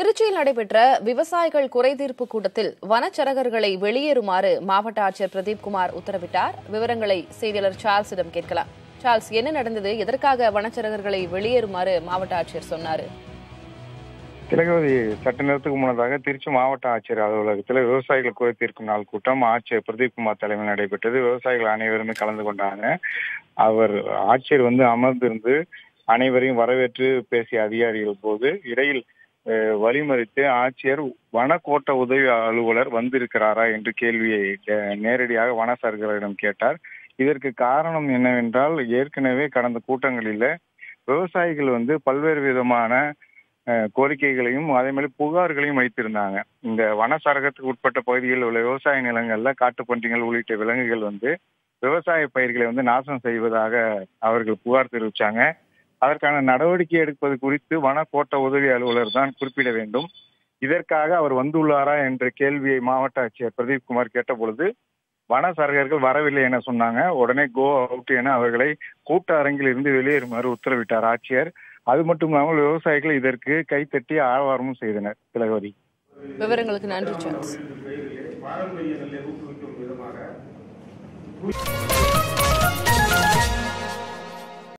திருச்சியில் நடைபெற்ற விவசாயிகள் குறைதீர்ப்பு கூட்டத்தில் வனச்சரகர்களை வெளியேறுமாறு மாவட்ட ஆட்சியர் பிரதீப் குமார் உத்தரவிட்டார் விவரங்களை செய்தியாளர் சார்ல்ஸிடம் கேட்கலாம் சார்ல்ஸ் என்ன நடந்தது எதற்காக வனச்சரகர்களை வெளியேறுமாறு மாவட்ட ஆட்சியர் சொன்னாரு திலகவதி சட்ட நேரத்துக்கு முன்னதாக திருச்சி மாவட்ட ஆட்சியர் அலுவலகத்தில் விவசாயிகள் குறை தீர்க்கும் நாள் கூட்டம் ஆட்சியர் பிரதீப் குமார் தலைமையில் நடைபெற்றது விவசாயிகள் அனைவருமே கலந்து கொண்டாங்க அவர் ஆட்சியர் வந்து அமர்ந்திருந்து அனைவரையும் வரவேற்று பேசிய அதிகாரிகள் போது இடையில் அஹ், வழிமறித்து ஆட்சியர் வனக்கோட்ட உதவி அலுவலர் வந்திருக்கிறாரா என்று கேள்வியை அஹ், நேரடியாக வனசர்களிடம் கேட்டார் இதற்கு காரணம் என்னவென்றால் ஏற்கனவே கடந்த கூட்டங்களில விவசாயிகள் வந்து பல்வேறு விதமான அஹ், கோரிக்கைகளையும் அதே மாதிரி புகார்களையும் வைத்திருந்தாங்க இந்த வனசரகத்துக்கு உட்பட்ட பகுதிகளில் உள்ள விவசாய நிலங்கள்ல காட்டுப்பன்றிகள் உள்ளிட்ட விலங்குகள் வந்து விவசாய பயிர்களை வந்து நாசம் செய்வதாக அவர்கள் புகார் தெரிவிச்சாங்க அதற்கான நடவடிக்கை எடுப்பது குறித்து வன கோட்ட உதவி அலுவலர் தான் குறிப்பிட வேண்டும் இதற்காக அவர் வந்துள்ளாரா என்ற கேள்வியை மாவட்ட ஆட்சியர் பிரதீப் குமார் கேட்ட பொழுது வன சரகர்கள் வரவில்லை என சொன்னாங்க உடனே கோ அவுட் என அவர்களை கூட்ட அரங்கில் இருந்து வெளியேறுமாறு உத்தரவிட்டார் ஆட்சியர் அது மட்டும் இல்லாமல் விவசாயிகள் இதற்கு கைத்தட்டி ஆரவாரமும் செய்தனர் திலகவதி விவரங்களுக்கு நன்றி சார்ல்ஸ் பாரம்பரிய நெல்லை ஊக்குவிக்கும் விதமாக